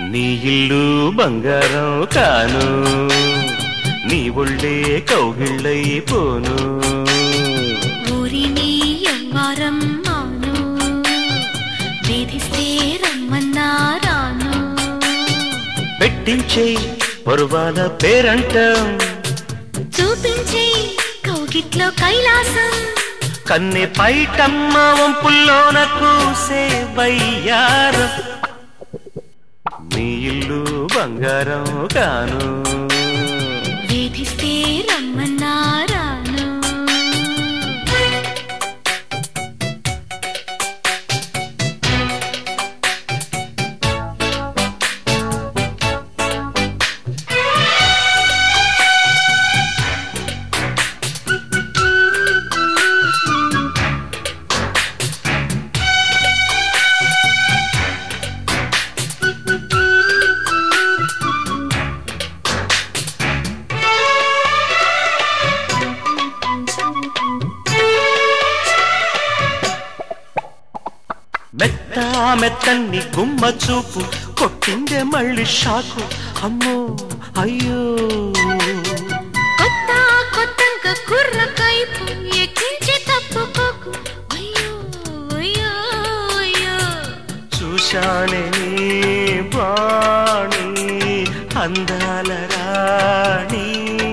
నీ ఇల్లు బంగారం కాను నీ ఒళ్ళే కౌగిళ్ళైపోను ఊరిని ఎవ్వారం మాను వేధిస్తే రమ్మన్నా రాను పెట్టించే పరువాల పేరంటం చూపించే కౌగిట్లో కైలాసం కన్నె పైటమ్మ వంపుల్లోన కూసే వయ్యారం నీ ఇల్లు బంగారం కాను వేధిస్తే రమ్మన్నా రాను మెత్త మెత్తన్ని గుమ్మ చూపు కొట్టిందే మళ్ళీ షాకు అమ్మో అయ్యో కొత్త కొత్తంగా కుర్ర కైపు ఎక్కించి తప్పుకోకు అయ్యో అయ్యో అయ్యో చూశానే నీ బాణి అందాల రాణి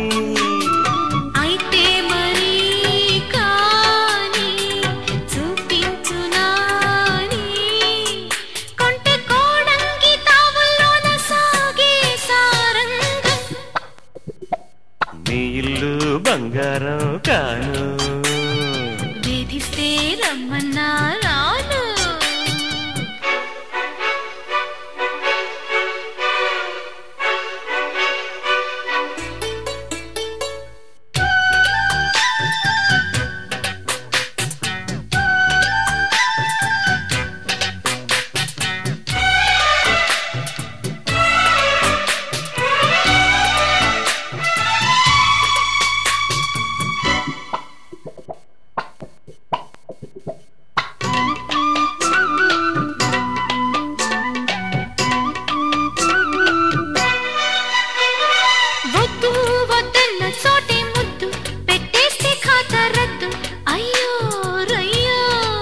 అయితే మరి కాని చూపించు నాని కొంటె కోడంగి తావుల్లోన సాగే సారంగం నీ ఇల్లు బంగారం కాను వేధిస్తే రమ్మన్నా రాను వద్దు వద్దన్న చోటే ముద్దు పెట్టేస్తే ఖాతా రద్దు అయ్యో రయ్యో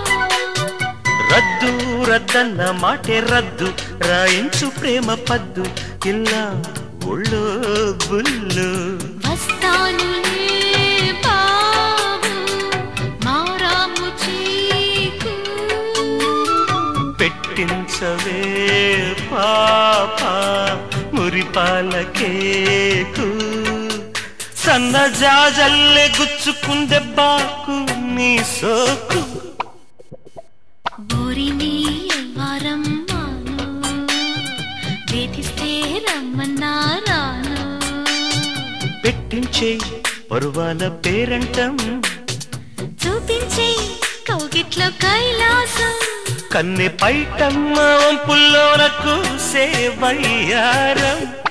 రద్దు రద్దన్న మాటే రద్దు రాయించు ప్రేమ పద్దు ఇలా ఒళ్ళో బుల్లు వస్తానులే బాబు మారాము చీకు పెట్టించవే పాప మురిపాల కేకు సన్న జాజల్లే గుచ్చుకుందే బాకు నీ సోకు బోరిని వారం మాను వేధిస్తే రమ్మన్నా రాను పెట్టించే పరువాల పేరంటం చూపించే కౌగిట్లో కైలాసం కన్నె పైటమ్మ వంపుల్లోన కూసే వయ్యారం